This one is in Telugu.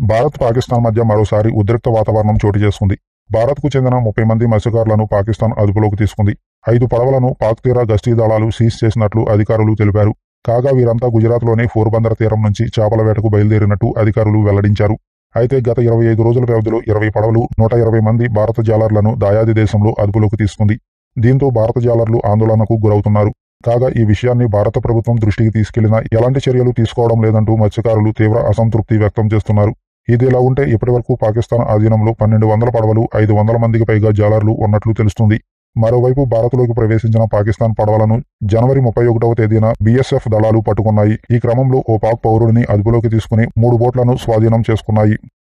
భారత్ పాకిస్తాన్ మధ్య మరోసారి ఉద్రిక్త వాతావరణం చోటు చేసుకుంది భారత్కు చెందిన ముప్పై మంది మత్స్యకారులను పాకిస్తాన్ అదుపులోకి తీసుకుంది ఐదు పడవలను పాక్ తీర గస్తీ దళాలు సీజ్ చేసినట్లు అధికారులు తెలిపారు కాగా వీరంతా గుజరాత్లోని పోర్బందర్ తీరం నుంచి చేపల వేటకు బయలుదేరినట్టు అధికారులు వెల్లడించారు అయితే గత ఇరవై ఐదు రోజుల వ్యవధిలో ఇరవై పడవలు నూట ఇరవై మంది భారత జాలర్లను దాయాది దేశంలో అదుపులోకి తీసుకుంది దీంతో భారత జాలర్లు ఆందోళనకు గురవుతున్నారు కాగా ఈ విషయాన్ని భారత ప్రభుత్వం దృష్టికి తీసుకెళ్లినా ఎలాంటి చర్యలు తీసుకోవడం లేదంటూ మత్స్యకారులు తీవ్ర అసంతృప్తి వ్యక్తం చేస్తున్నారు ఇదిలా ఉంటే ఇప్పటివరకు పాకిస్తాన్ ఆధీనంలో పన్నెండు వందల పడవలు ఐదు వందల మందికి పైగా జాలర్లు ఉన్నట్లు తెలుస్తుంది మరోవైపు భారత్లోకి ప్రవేశించిన పాకిస్తాన్ పడవలను జనవరి ముప్పై ఒకటవ తేదీన బీఎస్ఎఫ్ దళాలు పట్టుకున్నాయి ఈ క్రమంలో ఓ పాక్ పౌరుడిని అదుపులోకి తీసుకుని మూడు బోట్లను స్వాధీనం చేసుకున్నాయి